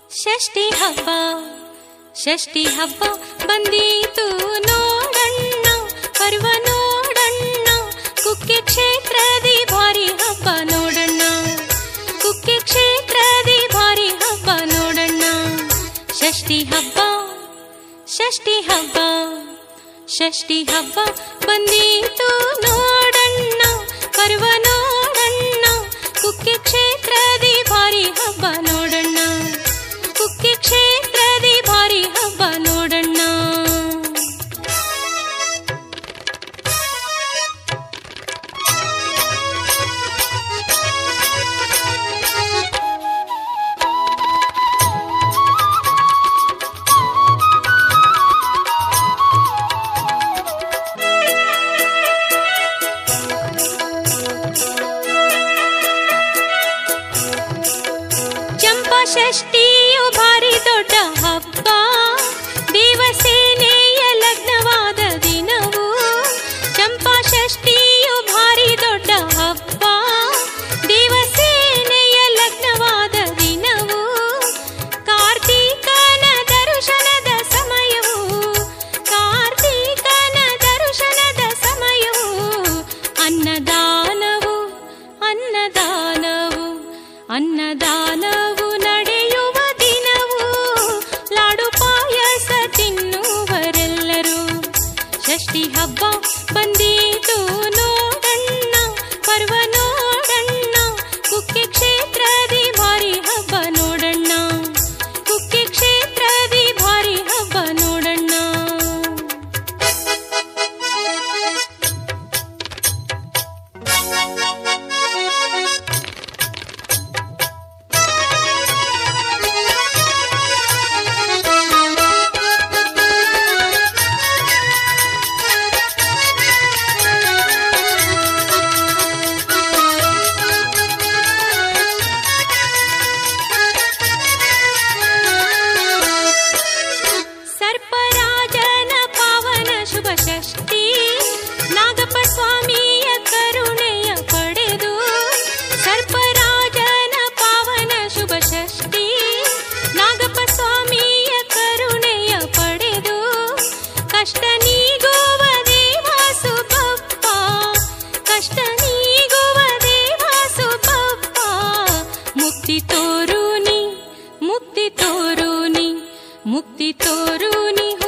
ಷಷ್ಠಿ ಹಬ್ಬ ಷಷ್ಠಿ ಹಬ್ಬ ಬಂದೀತು ನೋಡಣ್ಣ ಪರ್ವ ನೋಡಣ್ಣ ಕುಕ್ಕೆ ಕ್ಷೇತ್ರದಿ ಭಾರಿ ಹಬ್ಬ ನೋಡಣ್ಣ ಕುಕ್ಕೆ ಕ್ಷೇತ್ರದಿ ಭಾರಿ ಹಬ್ಬ ನೋಡಣ್ಣ ಷಷ್ಠಿ ಹಬ್ಬ ಷಷ್ಠಿ ಹಬ್ಬ ಷಷ್ಠಿ ಹಬ್ಬ ಬಂದೀತು ನೋಡಣ್ಣ ಪರ್ವ ನೋಡಣ್ಣ ಕುಕ್ಕೆ ಕ್ಷೇತ್ರದಿ ಭಾರಿ ಹಬ್ಬ ನೋಡಣ್ಣ ಕುಕ್ಕೆ ಕ್ಷೇತ್ರದಿ ಭಾರಿ ಹಬ್ಬ ನೋಡಣ್ಣ ಚಂಪಾ ಷಷ್ಠಿಯು ಭಾರಿ ದೊಡ್ಡ ಹಬ್ಬ ದೇವಸೇನೆಯ ಲಗ್ನವಾದ ದಿನವು ಚಂಪಾ ಷಷ್ಠಿಯು ಭಾರಿ ದೊಡ್ಡ ಹಬ್ಬ ದೇವಸೇನೆಯ ಲಗ್ನವಾದ ದಿನವು ಕಾರ್ತೀಕನ ದರ್ಶನದ ಸಮಯವು ಕಾರ್ತೀಕನ ದರ್ಶನದ ಸಮಯವು ಅನ್ನದಾನವು ಅನ್ನದಾನವು ಅನ್ನದಾನವು ನಡೆಯುವ ದಿನವು ಲಾಡು ಪಾಯಸ ತಿನ್ನುವರೆಲ್ಲರೂ ಷಷ್ಠಿ ಹಬ್ಬ ಬಂದೀತು ನೋಡಣ್ಣ ಪರ್ವ ನೋಡಣ್ಣ ಕುಕ್ಕೆ ಕ್ಷೇತ್ರದಿ ಭಾರಿ ಹಬ್ಬ ನೋಡಣ್ಣ ಕುಕ್ಕೆ ಕ್ಷೇತ್ರದಿ ಭಾರಿ ಹಬ್ಬ ನೋಡಣ್ಣ ಸರ್ಪರಾಜನ ಪಾವನ ಶುಭ ಷಷ್ಠಿ ನಾಗಪ್ಪ ಸ್ವಾಮಿಯ ಕರುಣೆಯ ಪಡೆದು ಸರ್ಪರಾಜನ ಪಾವನ ಶುಭ ಷಷ್ಠಿ ನಾಗಪ್ಪ ಸ್ವಾಮಿಯ ಕರುಣೆಯ ಪಡೆದು ಕಷ್ಟ ನೀಗುವ ದೇವ ಸುಬ್ಬಪ್ಪ ಕಷ್ಟ ನೀಗುವ ದೇವ ಸುಬ್ಬಪ್ಪ ಮುಕ್ತಿ ತೋರುನಿ ಮುಕ್ತಿ ತೋರುನಿ ಮುಕ್ತಿ ತೋರುನಿ